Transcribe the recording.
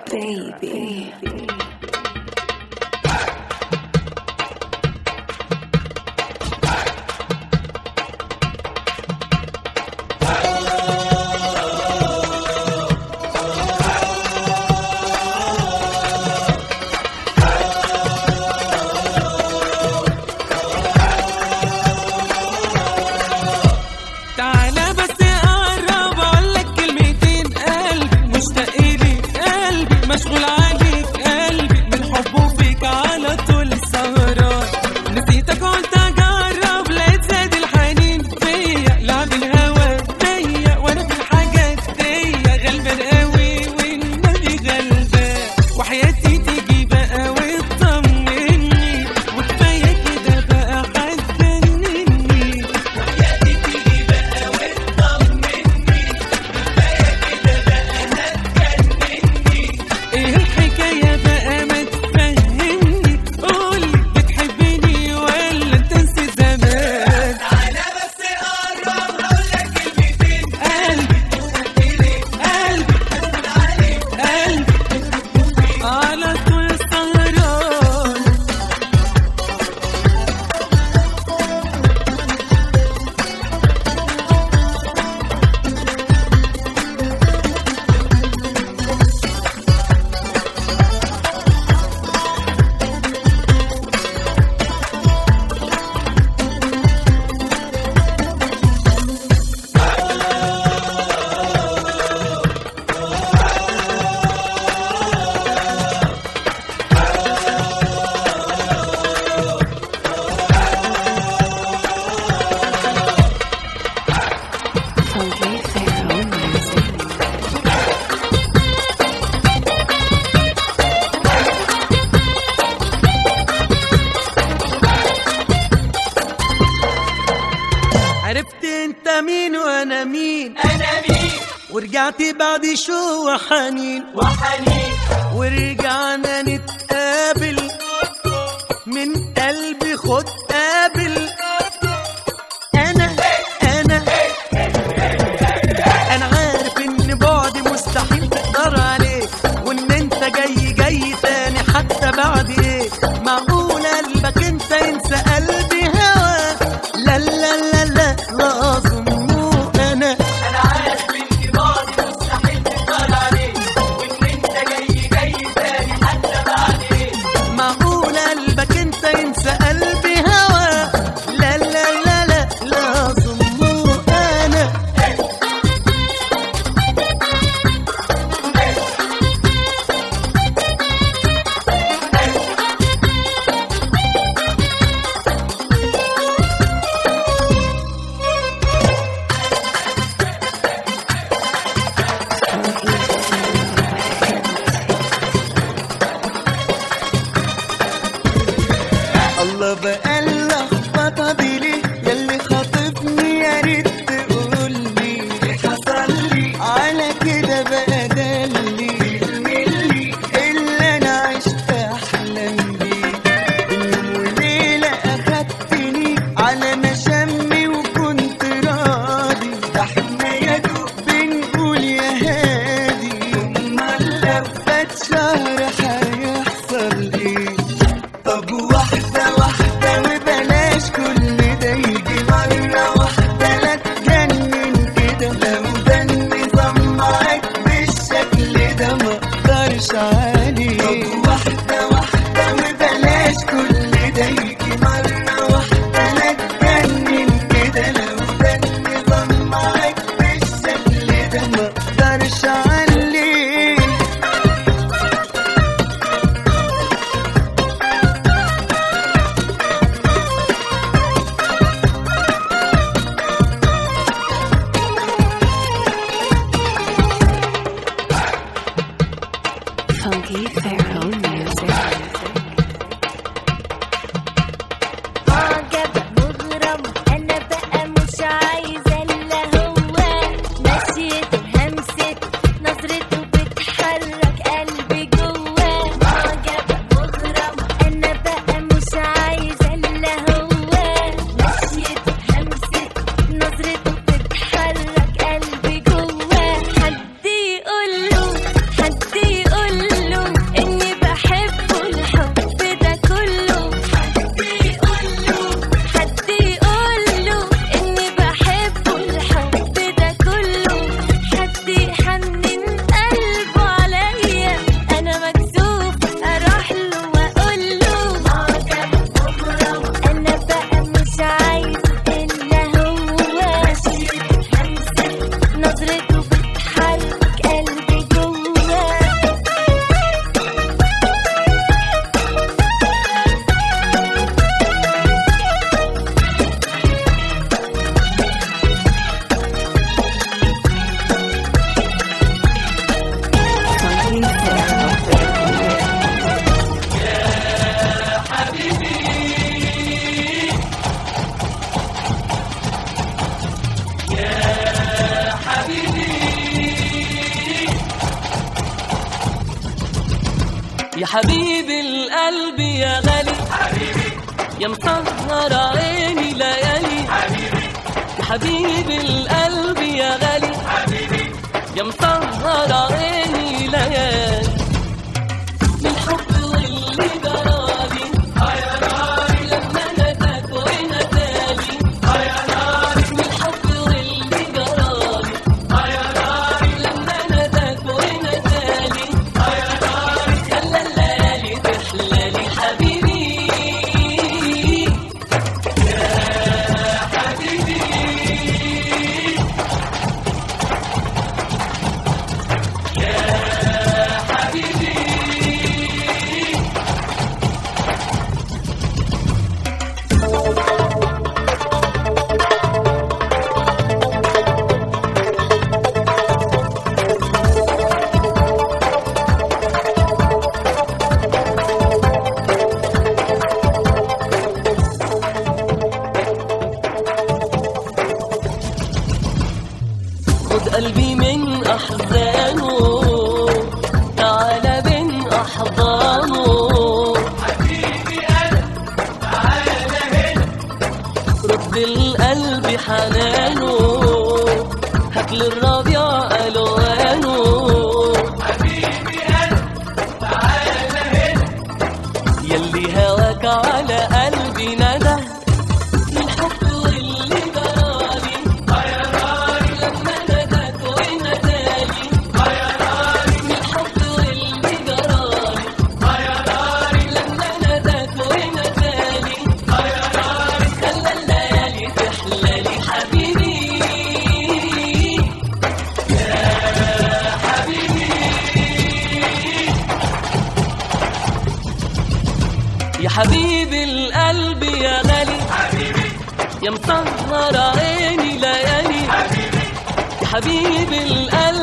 baby. تعالى بس اقرب اقول لك كلمتين قلبي مشتاق ليك قلبي مشغول عليك قلبي من حبه فيك على طول سهران نسيتك قلت اجرب لقيت زاد الحنين فيا لعب الهوى بيا وانا في الحاجات دي غلبان قوي والنبي غلبان وحياتي تيجي بقى وتطمني وكفايه كده بقى هتجنني ايه الحكاية بقى ما تفهمني قولي بتحبني ولا انت نسيت زمان تعالى بس قرب هقولك كلمتين قلبي قلبي قلبي على طول سهران From Wayfair Music. عرفت انت مين وانا مين انا مين ورجعت بعد شو وحنين وحنين ورجعنا نتقابل من قلبي خد قابل انا انا انا عارف ان بعدي مستحيل تقدر عليه وان انت جاي جاي تاني حتى بعد ايه معقول قلبك انت ينسى قلبي هوا لا لا لا لا لا اظنه انا انا عارف ان بعدي مستحيل تقدر عليه وان انت جاي جاي تاني حتى بعد ايه معقول قلبك انت ينسى قلبي هوا لا لا لا لا لا اظنه انا الله بقى اللخبطه دي ليه ياللي خاطفني يا ريت تقول لي حصل لي على كده بقى دلي اللي انا عشت احلم بيه يوم وليله اخدتني على مشامي وكنت راضي ده احنا يا دوب بنقول يا هادي امال لفت شهر هيحصل ايه طب واحدة واحدة وبلاش كل ده يجي مرة واحدة لا حبيب القلب يا غالي يا مسهر عيني ليالي يا حبيب القلب يا غالي يا مسهر عيني ليالي من الحب واللي جرالي لما ناداك ونادالي من الحب واللي جرالي لما ناداك ونادالي خلى الليالي تحلالي حبيبي خد قلبي من أحزانه تعالى بين أحضانه رد القلب حنانه هاكل الربيع ألوانه يلي هواك على قلبي ندى الحب واللي جرالي لما ناداك ونادالي من الحب واللي جرالي لما ناداك ونادالي خلى الليالي تحلالي حبيبي يا حبيب القلب يا غالي يا مسهر عيني ليالي يا حبيب القلب